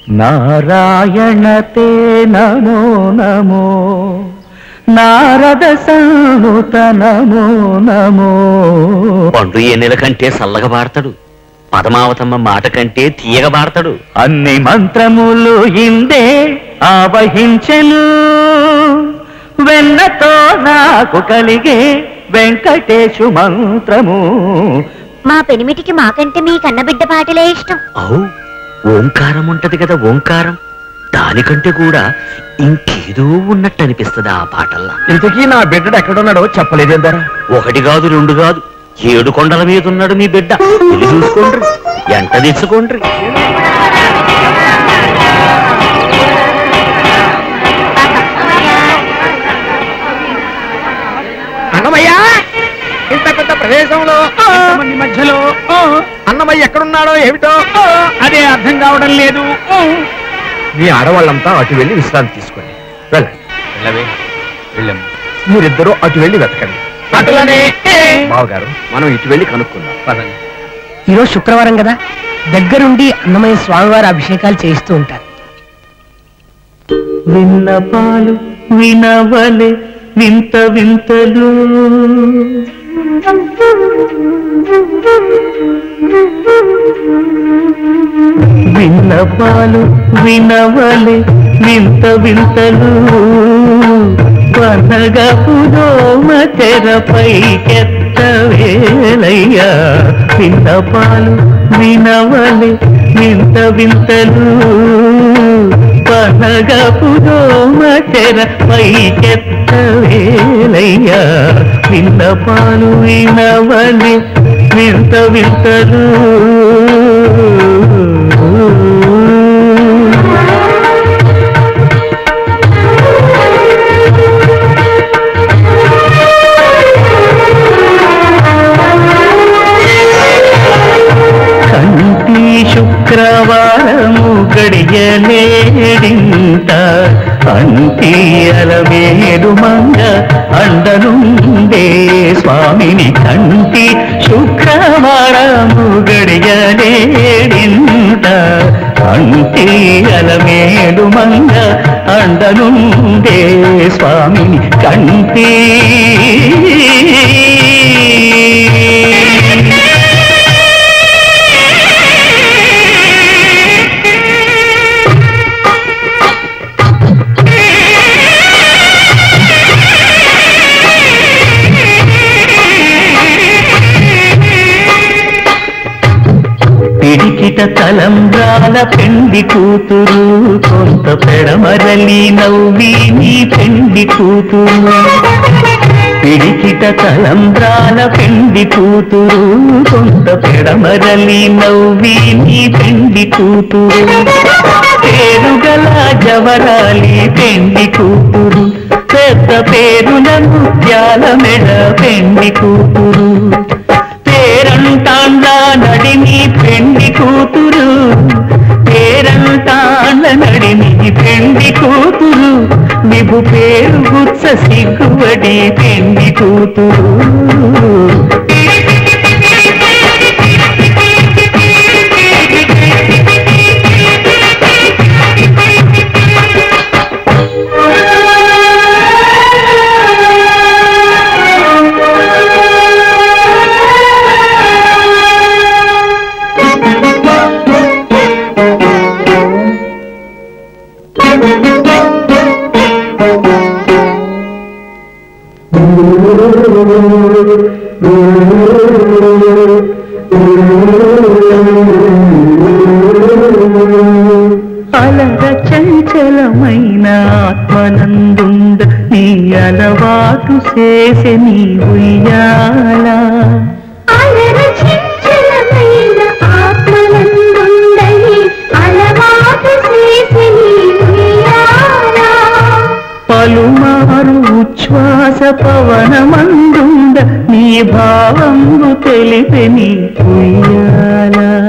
నారాయణ తే నమో నమో నారద సనుత నమో నమో పండు ఎన్నెల కంటే సల్లగా పాడతాడు పదమావతమ్మ మాట కంటే తీయగా పాడతాడు అన్ని మంత్రములు ఇందే ఆవహించెను వెన్నతో నాకు కలిగే వెంకటేశు మంత్రము మా పెనిమిటికి మాకంటే మీ కన్నబిడ్డ పాటలే ఇష్టం అవు ఓంకారం ఉంటది కదా ఓంకారం దానికంటే కూడా ఇంకేదో ఉన్నట్టు అనిపిస్తుంది ఆ పాటల్లా ఇంతకీ నా బిడ్డడు ఎక్కడున్నాడో చెప్పలేదేందరా ఒకటి కాదు రెండు కాదు ఏడు కొండల మీద ఉన్నాడు మీ బిడ్డ వెళ్ళి చూసుకోండి ఎంట తెచ్చుకోండి అన్నమయ్యా ఇంత పెద్ద ప్రదేశంలో మంది మధ్యలో ఓ, అన్నమయ్య ఎక్కడున్నాడో ఏమిటో ఓ, అదే అర్థం కావడం లేదు ఓ. మీ ఆడవాళ్ళంతా అటు వెళ్ళి విశ్రాంతి తీసుకోండి వెళ్ళండి వెళ్ళవే వెళ్ళాము మీరిద్దరూ అటు వెళ్ళి వెతకండి అట్లనే బావగారు మనం ఇటు వెళ్ళి కనుక్కుందాం పదండి ఈరోజు శుక్రవారం కదా దగ్గరుండి అన్నమయ్య స్వామివారి అభిషేకాలు చేయిస్తూ ఉంటారు విన్నపాలు వినవలే వింత వింతలు విన్నపాలు వినవలే వింత వింతలు పనగా పురోమ తెరపై కెత్త వేలయ్యా విన్నపాలు వినవలే వింత వింతలు పనగా పురోమ తెరపై కెత్త వేలయ్యా విన్నపాలు వినవలే వింత వింతలు కంటి శుక్రవారము గడియలేడింత అంతియల మేలు మంగ అండనుండే స్వామిని కంటి శుక్రవారము గడియలేడింత అంతియల మేలు మంగ అండనుండే స్వామిని కంటి పిడికిట తలంబ్రాల పెండి కూతురు కొంత పెడమరలి నవ్వి నీ పెండి కూతురు పిడికిట తలంబ్రాల పెండి కూతురు కొంత పెడమరలి నవ్వి నీ పెండి కూతురు పేరుగల జవరాలి పెండి కూతురు పెద్ద పేరున ముత్యాల మెడ పెండి కూతురు పేరంటాండ నడిని పెండి కూతురు పేరంటాండ నడిని పెండి కూతురు విభు పేరు గుచ్చ సిగ్గువడి పెండి కూతురు అలగ చంచలమైన ఆత్మనందుండ నీ అలవాటు చేసే నీ ఉయ్యాల అలర చంచలమైన ఆత్మనందుండని అలవాటు చేసి నీ ఉయ్యాల. పలుమారు ఉచ్ఛ్వాస పవనమందుండ నీ భావంబు తెలిపే నీ ఉయ్యాల